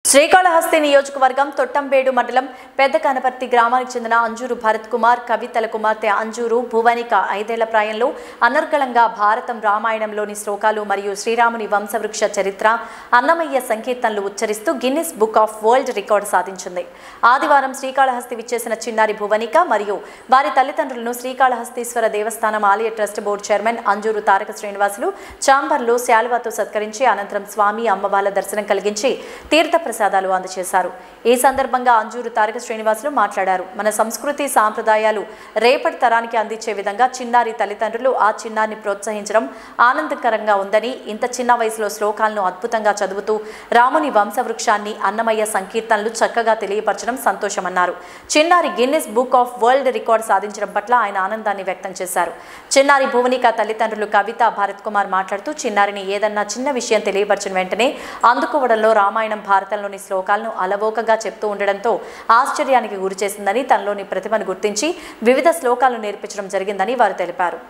శ్రీకాళహస్తి నియోజకవర్గం తొట్టంబేడు మండలం పెద్ద కనపర్తి గ్రామానికి చెందిన అంజూరు భరత్ కుమార్ కవితల కుమార్తె అంజూరు భువనిక ఐదేళ్ల ప్రాయంలో అనర్గళంగా భారతం రామాయణంలోని శ్లోకాలు మరియు శ్రీరాముని వంశవృక్ష చరిత్ర అన్నమయ్య సంకీర్తనలు ఉచ్చరిస్తూ Guinness book of world record సాధించింది ఆదివారం శ్రీకాళహస్తి విచ్చేసిన చిన్నారి భువనిక మరియు వారి తల్లిదండ్రులను శ్రీకాళహస్తీశ్వర దేవస్థానం ఆలయ trust board chairman Anjuru Taraka Srinivasulu చాంబర్లో శాలువాతో సత్కరించి అనంతరం స్వామి అమ్మవార్ల దర్శనం కలిగించి తీర్థ ప్రసాదాలు అందజేశారు ఈ సందర్భంగా అంజూరు తారక శ్రీనివాసులు మాట్లాడారు మన సంస్కృతి సాంప్రదాయాలు రేపటి తరానికి అందించే విధంగా చిన్నారి తల్లిదండ్రులు ఆ చిన్నారిని ప్రోత్సహించడం ఆనందకరంగా ఉందని ఇంత చిన్న వయసులో శ్లోకాలను అద్భుతంగా చదువుతూ రాముని వంశవృక్షాన్ని అన్నమయ్య సంకీర్తనలు చక్కగా తెలియపరచడం సంతోషమన్నారు చిన్నారి Guinness book of world record సాధించడం పట్ల ఆయన ఆనందాన్ని వ్యక్తం చేశారు చిన్నారి భువనిక తల్లిదండ్రులు కవిత భారత్ కుమార్ మాట్లాడుతూ చిన్నారిని ఏదన్నా చిన్న విషయం తెలియపరిచిన వెంటనే అందుకోవడంలో రామాయణం భారతంలోని శ్లోకాలను అలవోకగా చెప్తూ ఉండడంతో ఆశ్చర్యానికి గురిచేసిందని తనలోని ప్రతిభను గుర్తించి వివిధ శ్లోకాలను నేర్పించడం జరిగిందని వారు తెలిపారు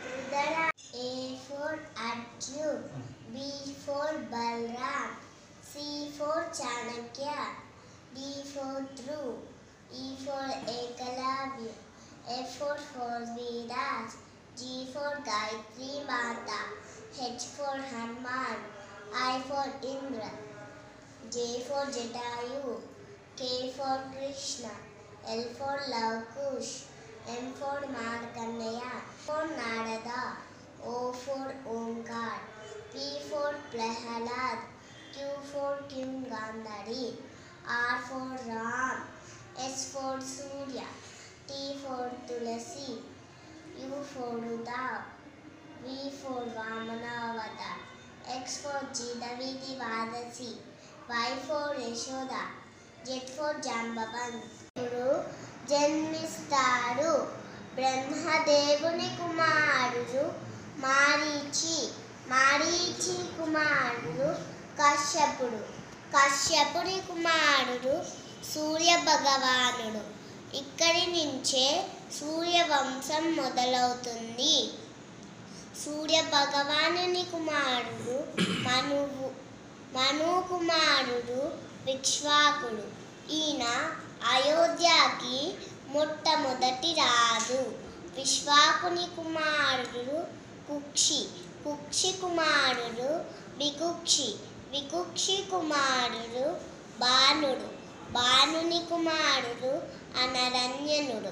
A for Arjun, B for Balram, C for Chanakya, D for Dhruv, E for Ekalavya, F for Vedas, G for Gayatri Mata, H for Hanuman, I for Indra, J for Jatayu, K for Krishna, L for Lavkush, M for Markandeya, for Narada, O for Omkar, P for Prahalad, Q for Kim Gandhari, R for Ram, S for Surya, T for Tulasi, U for Uddhav, V for Vamanavata, X for Jidavidi Vadasi, Y for Yashoda, Z for Jambavan. ఇప్పుడు జన్మిస్తాడు బ్రహ్మదేవుని కుమారుడు మారీచి మారీచి కుమారుడు కశ్యపుడు కశ్యపుని కుమారుడు సూర్య భగవానుడు ఇక్కడి నుంచే సూర్యవంశం మొదలవుతుంది సూర్య భగవానుని కుమారుడు మనువు మను కుమారుడు విక్ష్వాకుడు ఈయన అయోధ్యకి మొట్టమొదటి రాజు విశ్వాకుని కుమారుడు కుక్షి కుక్షి కుమారుడు వికుక్షి వికుక్షి కుమారుడు బాణుడు బాణుని కుమారుడు అనరణ్యనుడు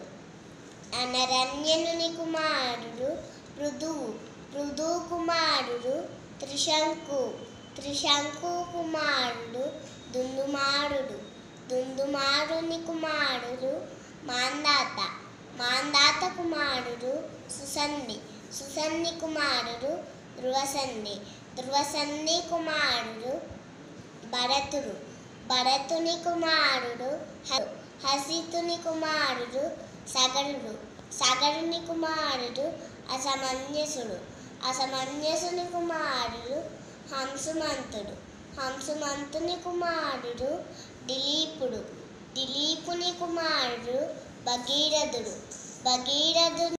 అనరణ్యనుని కుమారుడు పృథువు పృథు కుమారుడు త్రిశంకు త్రిశంకు కుమారుడు దుందుమారుడు దుందుమారుని కుమారుడు మాందాత మాందాత కుమారుడు సుసంధి సుసంధి కుమారుడు ధ్రువసంధి ధ్రువసంధి కుమారుడు భరతుడు భరతుని కుమారుడు హ- హసితుని కుమారుడు సగరుడు సగరుని కుమారుడు అసమంజసుడు అసమంజసుని కుమారుడు హంసుమంతుడు హంసుమంతుని కుమారుడు దిలీపుడు దిలీపుని కుమారుడు భగీరథుడు భగీరథుడు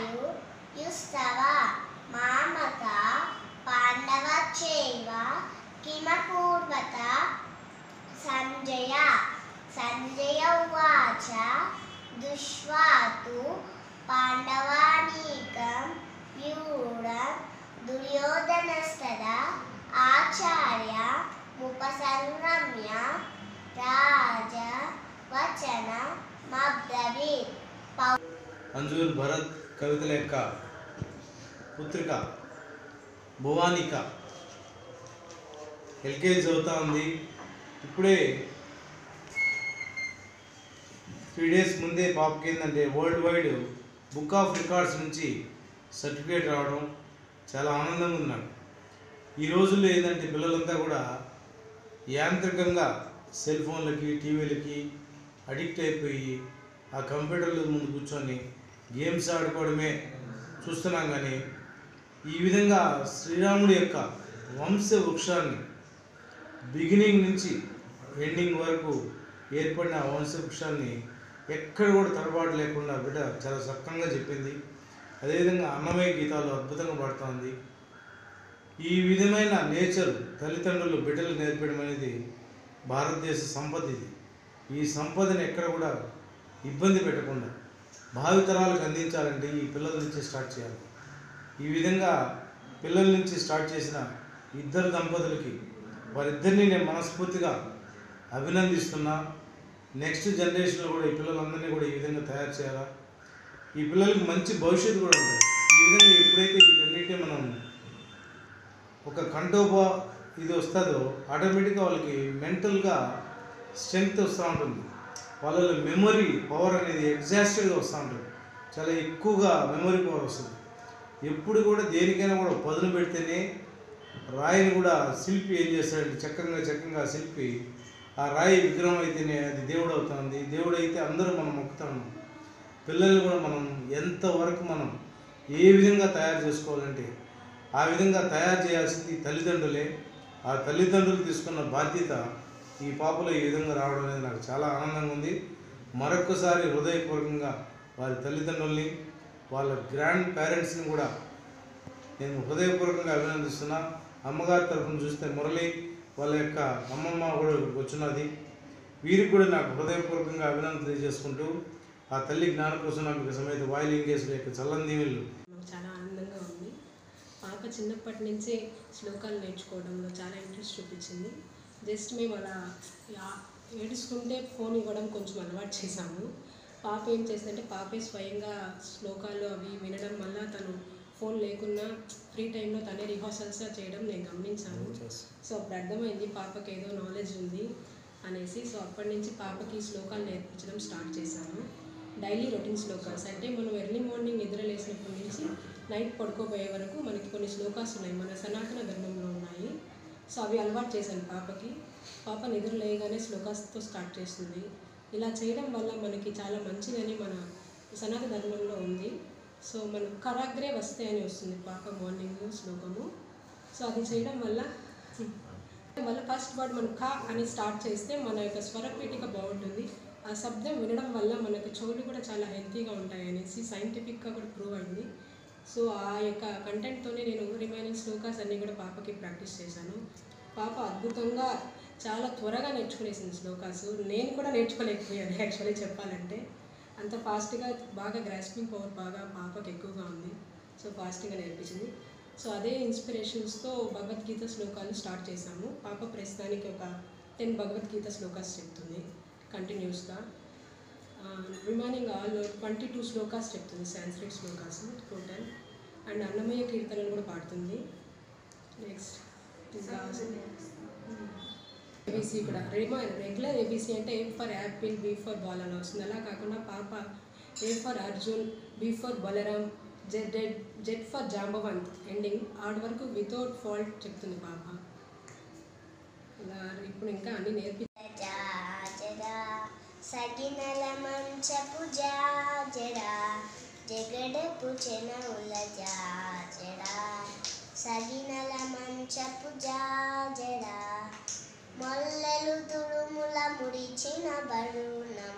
యుస్తవ మామక పాండవ చైవ కిమపూర్వత సంజయ సంజయ ఉవాచ దుష్వాతు పాండవానీకం వ్యూఢం దుర్యోధనస్తద ఆచార్య ముపసంగమ్య రాజ వచన మబ్రవీత్ అంజూర్ భరత్ కవితల యొక్క పుత్రిక భువానిక ఎల్కేజీ చదువుతా ఉంది ఇప్పుడే త్రీ డేస్ ముందే పాపకి ఏంటంటే world wide book of records నుంచి సర్టిఫికేట్ రావడం చాలా ఆనందంగా ఉంది నాకు ఈ రోజుల్లో ఏంటంటే పిల్లలంతా కూడా యాంత్రికంగా సెల్ ఫోన్లకి టీవీలకి అడిక్ట్ అయిపోయి ఆ కంప్యూటర్ల ముందు కూర్చొని గేమ్స్ ఆడుకోవడమే చూస్తున్నాం కానీ ఈ విధంగా శ్రీరాముడి యొక్క వంశ వృక్షాన్ని బిగినింగ్ నుంచి ఎండింగ్ వరకు ఏర్పడిన ఆ వంశ వృక్షాన్ని ఎక్కడ కూడా తడబాటు లేకుండా బిడ్డ చాలా చక్కగా చెప్పింది అదేవిధంగా అన్నమయ్య గీతాలు అద్భుతంగా పాడుతోంది ఈ విధమైన నేచర్ తల్లిదండ్రులు బిడ్డలు నేర్పడం అనేది భారతదేశ సంపద ఇది ఈ సంపదని ఎక్కడ కూడా ఇబ్బంది పెట్టకుండా భావితరాలకు అందించాలంటే ఈ పిల్లల నుంచి స్టార్ట్ చేయాలి ఈ విధంగా పిల్లల నుంచి స్టార్ట్ చేసిన ఇద్దరు దంపతులకి వారిద్దరిని నేను మనస్ఫూర్తిగా అభినందిస్తున్నా నెక్స్ట్ జనరేషన్లో కూడా ఈ పిల్లలందరినీ కూడా ఈ విధంగా తయారు చేయాలా ఈ పిల్లలకి మంచి భవిష్యత్తు కూడా ఉంటుంది ఈ విధంగా ఎప్పుడైతే వీటన్నిటిని మనం ఒక కంటోబా ఇది వస్తుందో ఆటోమేటిక్గా వాళ్ళకి మెంటల్గా స్ట్రెంగ్త్ వస్తూ ఉంటుంది వాళ్ళలో మెమొరీ పవర్ అనేది ఎగ్జాస్టెడ్గా వస్తూ ఉంటుంది చాలా ఎక్కువగా మెమొరీ పవర్ వస్తుంది ఎప్పుడు కూడా దేనికైనా కూడా పదును పెడితేనే రాయిని కూడా శిల్పి ఏం చేస్తాడంటే చక్కగా చక్కగా శిల్పి ఆ రాయి విగ్రహం అయితేనే అది దేవుడు అవుతుంది దేవుడు అయితే అందరూ మనం మొక్కుతాము పిల్లల్ని కూడా మనం ఎంతవరకు మనం ఏ విధంగా తయారు చేసుకోవాలంటే ఆ విధంగా తయారు చేయాల్సింది తల్లిదండ్రులే ఆ తల్లిదండ్రులు తీసుకున్న బాధ్యత ఈ పాపలో ఈ విధంగా రావడం అనేది నాకు చాలా ఆనందంగా ఉంది మరొక్కసారి హృదయపూర్వకంగా వారి తల్లిదండ్రుల్ని వాళ్ళ గ్రాండ్ పేరెంట్స్ని కూడా నేను హృదయపూర్వకంగా అభినందిస్తున్నా అమ్మగారి తరఫున చూస్తే మురళి వాళ్ళ యొక్క అమ్మమ్మ కూడా ఇక్కడికి వచ్చినది వీరికి కూడా నాకు హృదయపూర్వకంగా అభినందన తెలియజేసుకుంటూ ఆ తల్లి జ్ఞానప్రసన్నాంబిక సమేత వాయులింగేశ్వరి యొక్క చల్లని దీవెళ్ళు మాకు చాలా ఆనందంగా ఉంది పాప చిన్నప్పటి నుంచే శ్లోకాలు నేర్చుకోవడంలో చాలా ఇంట్రెస్ట్ చూపించింది జస్ట్ మేము అలా యా- ఏడుస్తుంటే ఫోన్ ఇవ్వడం కొంచెం అలవాటు చేశాము పాప ఏం చేసిందంటే పాపే స్వయంగా శ్లోకాలు అవి వినడం వల్ల తను ఫోన్ లేకున్నా ఫ్రీ టైంలో తనే రిహార్సల్స్ చేయడం నేను గమనించాను సో అప్పుడు అర్థమైంది పాపకి ఏదో నాలెడ్జ్ ఉంది అనేసి సో అప్పటి నుంచి పాపకి శ్లోకాలు నేర్పించడం స్టార్ట్ చేశాను డైలీ రొటీన్ శ్లోకాస్ అంటే మనం ఎర్లీ మార్నింగ్ నిద్ర లేచినప్పటి నుంచి నైట్ పడుకోబోయే వరకు మనకి కొన్ని శ్లోకాస్ ఉన్నాయి మన సనాతన ధర్మంలో ఉన్నాయి సో అవి అలవాటు చేశాను పాపకి పాప నిద్ర లేయగానే శ్లోకాస్తో స్టార్ట్ చేస్తుంది ఇలా చేయడం వల్ల మనకి చాలా మంచిదని మన సనాతన ధర్మంలో ఉంది సో మనం కరాగ్రే వస్తే అని వస్తుంది పాప మార్నింగ్ శ్లోకము సో అది చేయడం వల్ల వల్ల ఫస్ట్ వర్డ్ మనం కా అని స్టార్ట్ చేస్తే మన యొక్క స్వరపీఠిక బాగుంటుంది ఆ శబ్దం వినడం వల్ల మనకి చెవులు కూడా చాలా హెల్తీగా ఉంటాయి అనేసి సైంటిఫిక్గా కూడా ప్రూవ్ అయింది సో ఆ యొక్క కంటెంట్తోనే నేను రిమైనింగ్ శ్లోకాస్ అన్నీ కూడా పాపకి ప్రాక్టీస్ చేశాను పాప అద్భుతంగా చాలా త్వరగా నేర్చుకునేసింది శ్లోకాస్ నేను కూడా నేర్చుకోలేకపోయాను యాక్చువల్లీ చెప్పాలంటే అంత ఫాస్ట్గా బాగా గ్రాస్పింగ్ పవర్ బాగా పాపకి ఎక్కువగా ఉంది సో ఫాస్ట్గా నేర్పించింది సో అదే ఇన్స్పిరేషన్స్తో భగవద్గీత శ్లోకాలు స్టార్ట్ చేశాము పాప ప్రస్తుతానికి ఒక టెన్ భగవద్గీత శ్లోకాస్ చెప్తుంది కంటిన్యూస్గా remaining all twenty two shlokas చెప్తుంది Sanskrit shlokas total and Annamayya కీర్తనలు కూడా పాడుతుంది నెక్స్ట్ ఏబీసీ కూడా రెమా రెగ్యులర్ ఏబీసీ అంటే A for apple B for ball అని వస్తుంది అలా కాకుండా పాప A for Arjun B for Balaram Z Z Z for Jambavant ending ఆడి వరకు వితౌట్ ఫాల్ట్ చెప్తుంది పాప ఇలా ఇప్పుడు ఇంకా అన్ని నేర్పి జాజరా సగినల మంచపు జాజరా జగడపు చెనవుల జాజరా సగినల మంచపు జాజరా మొల్లలు తుడుముల ముడిచిన బరుణం